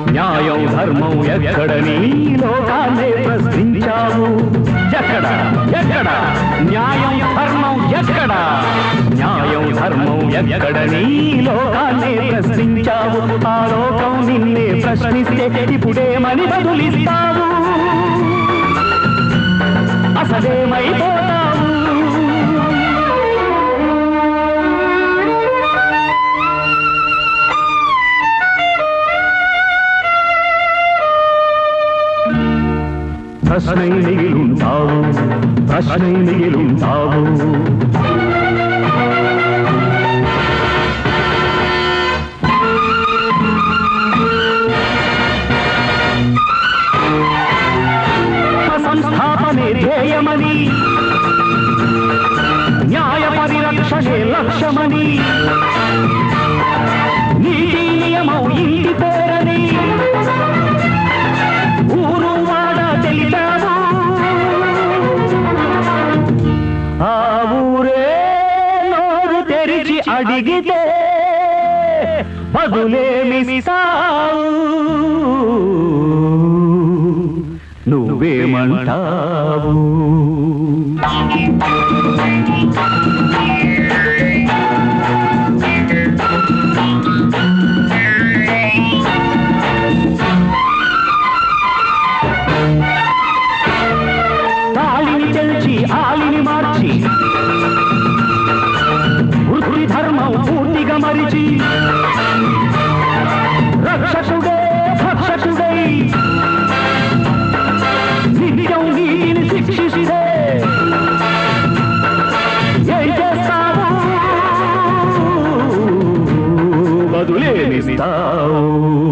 న్యాయం ధర్మం ఎక్కడని లోకాన్నే ప్రశ్నించావు ఎక్కడ ఎక్కడ న్యాయం ధర్మం ఎక్కడ న్యాయం ధర్మం ఎక్కడని లోకాన్నే ప్రశ్నించావు ఆ లోకం నిన్నే ప్రశ్నిస్తే ఇప్పుడేమని బదులిస్తావు అసలేమైపోతావు ప్రశ్నై మిగిలుంటావు ప్రశ్నై మిగిలుంటావు సంస్థాపనే ధ్యేయమని న్యాయ పరిరక్షణే లక్ష్యమని నీతి నియమం ఇంటి పేరని ఊరు వాడ తెలిపావు ఆ ఊరే నోరు తెరిచి అడిగితే బదులేమిస్తావు నువ్వేమంటావు తాళిని తెలిచి ఆలిని మార్చి వృత్తి ధర్మం పూర్తిగా మరిచి రక్షకుడే భక్షకుడై నిత్యం నీతిని శిక్షిస్తే ఏం చేస్తావు బదులేమిస్తావు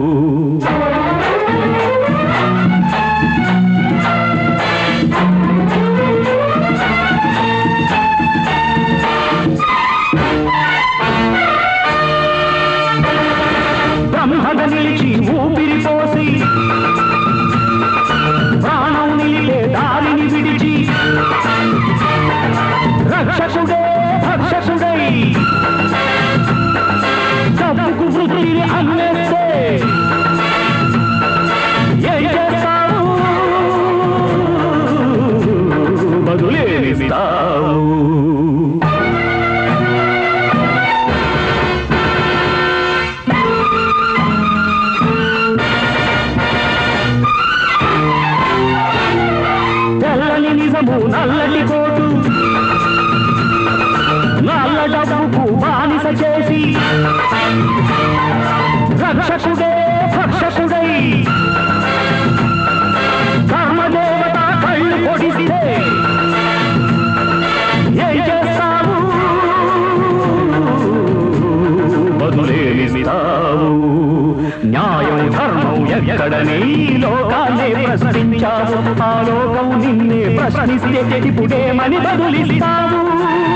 బ్రహ్మగ నిలిచి ఊపిరి పోసి ప్రాణం నిలిపే దారిని విడిచి రక్షకుడే భక్షకుడై డబ్బుకు వృత్తిని అమ్మేస్తే ఏం చేస్తావు బదులేమిస్తావు తెల్లని నిజము నల్లటి కోటు నల్ల డబ్బుకు బానిస చేసి రక్షకుడే భక్షకుడై ధర్మదేవత కళ్ళు పొడిస్తే ఏం చేస్తావు బదులేమిస్తావు న్యాయం ధర్మం ఎక్కడని లోకాన్నే ప్రశ్నించావు ఆ లోకం నిన్నే ప్రశ్నిస్తే ఇప్పుడేమని బదులిస్తావు